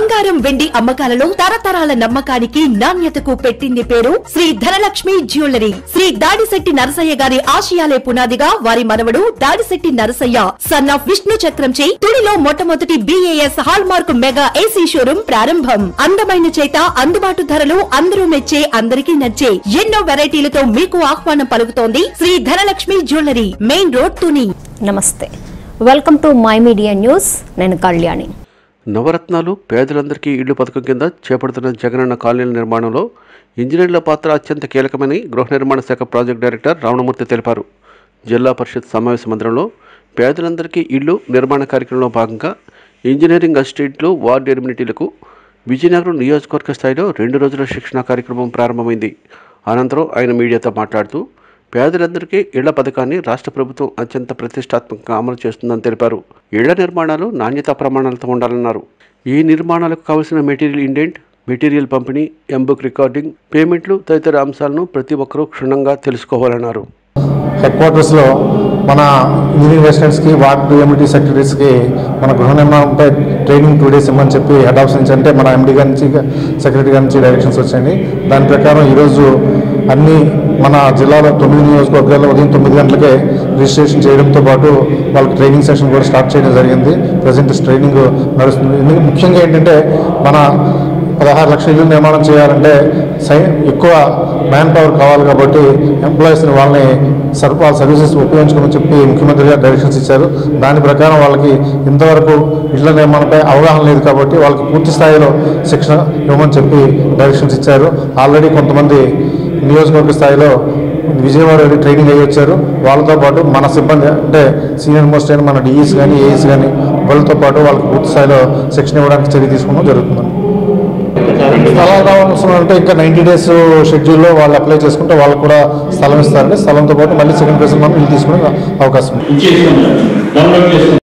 బంగారం వెండి అమ్మకాలలో తరతరాల నమ్మకానికి నాణ్యతకు పెట్టింది పేరు శ్రీ ధనలక్ష్మి జ్యువెలరీ శ్రీ దాడిశెట్టి నరసయ్య గారి ఆశయాలే పునాదిగా వారి మనవడు దాడిశెట్టి నరసయ్య సన్ ఆఫ్ విష్ణు చక్రంచే తుడిలో మొట్టమొదటి BAS hallmark mega AC showroom ప్రారంభం అందమైన చేత అందుబాటు ధరలు అందరూ మెచ్చే అందరికీ నచ్చే ఎన్నో వెరైటీలతో మీకు ఆహ్వానం పలుకుతోంది Shri Dhanalakshmi jewellery main road Tuni నమస్తే welcome to my media news నేను కళ్యాణి నవరత్నాలు పేదలందరికీ ఇళ్లు పథకం కింద చేపడుతున్న జగనన్న కాలనీల నిర్మాణంలో ఇంజనీర్ల పాత్ర అత్యంత కీలకమని గృహ నిర్మాణ శాఖ ప్రాజెక్ట్ డైరెక్టర్ రావణమూర్తి తెలిపారు జిల్లా పరిషత్ సమావేశ మందిరంలో పేదలందరికీ ఇళ్లు నిర్మాణ కార్యక్రమంలో భాగంగా ఇంజనీరింగ్ అసిస్టెంట్లు వార్డు ఎమ్యూనిటీలకు విజయనగరం నియోజకవర్గ స్థాయిలో రెండు రోజుల శిక్షణా కార్యక్రమం ప్రారంభమైంది అనంతరం ఆయన మీడియాతో మాట్లాడుతూ పేదలందరికీ ఇళ్ల పథకాన్ని రాష్ట్ర ప్రభుత్వం అత్యంత ప్రతిష్టాత్మకంగా అమలు చేస్తుందని తెలిపారు ఇళ్ల నిర్మాణాలు నాణ్యతా ప్రమాణాలతో ఉండాలన్నారు ఈ నిర్మాణాలకు కావలసిన మెటీరియల్ ఇండెంట్ మెటీరియల్ పంపిణీ ఎంబుక్ రికార్డింగ్ పేమెంట్లు తదితర అంశాలను ప్రతి ఒక్కరూ క్షుణ్ణంగా తెలుసుకోవాలన్నారు హెడ్ క్వార్టర్స్లో మన ఇంజనీరింగ్ రెసిడెంట్స్కి వార్డ్ ఎంఈటీ సెక్రటరీస్కి మన గృహ నిర్మాణంపై ట్రైనింగ్ టూ డేస్ ఇవ్వమని చెప్పి హెడ్ ఆఫీస్ నుంచి అంటే మన ఎండీ గారి నుంచి సెక్రటరీ గారి నుంచి డైరెక్షన్స్ వచ్చాయండి దాని ప్రకారం ఈరోజు అన్ని మన జిల్లాలో తొమ్మిది నియోజకవర్గాల్లో ఉదయం తొమ్మిది గంటలకే రిజిస్ట్రేషన్ చేయడంతో పాటు వాళ్ళకి ట్రైనింగ్ సెషన్ కూడా స్టార్ట్ చేయడం జరిగింది ప్రజెంట్ ట్రైనింగ్ నడుస్తుంది ఎందుకంటే ముఖ్యంగా ఏంటంటే మన పదహారు లక్షల ఇల్లు నిర్మాణం చేయాలంటే సై ఎక్కువ మ్యాన్ పవర్ కావాలి కాబట్టి ఎంప్లాయీస్ని వాళ్ళని సర్ వాళ్ళ సర్వీసెస్ ఉపయోగించుకోమని చెప్పి ముఖ్యమంత్రి గారు డైరెక్షన్స్ ఇచ్చారు దాని ప్రకారం వాళ్ళకి ఇంతవరకు ఇళ్ల నిర్మాణంపై అవగాహన లేదు కాబట్టి వాళ్ళకి పూర్తి స్థాయిలో శిక్షణ ఇవ్వమని చెప్పి డైరెక్షన్స్ ఇచ్చారు ఆల్రెడీ కొంతమంది నియోజకవర్గ స్థాయిలో విజయవాడ వెళ్ళి ట్రైనింగ్ అయ్యి వచ్చారు వాళ్ళతో పాటు మన సిబ్బంది అంటే సీనియర్ మోస్ట్ అయిన మన డిఈస్ కానీ ఏఈస్ కానీ వాళ్ళతో పాటు వాళ్ళకి పూర్తి స్థాయిలో శిక్షణ ఇవ్వడానికి చర్య తీసుకోవడం జరుగుతుందండి స్థలం కావాల్సిన అంటే ఇంకా నైంటీ డేస్ షెడ్యూల్లో వాళ్ళు అప్లై చేసుకుంటే వాళ్ళకు కూడా స్థలం ఇస్తారండి స్థలంతో పాటు మళ్ళీ సెకండ్ ఫేజ్ మనం ఇల్లు తీసుకునే అవకాశం ఉంది ఇచ్చేసి డౌన్లోడ్ చేసుకుని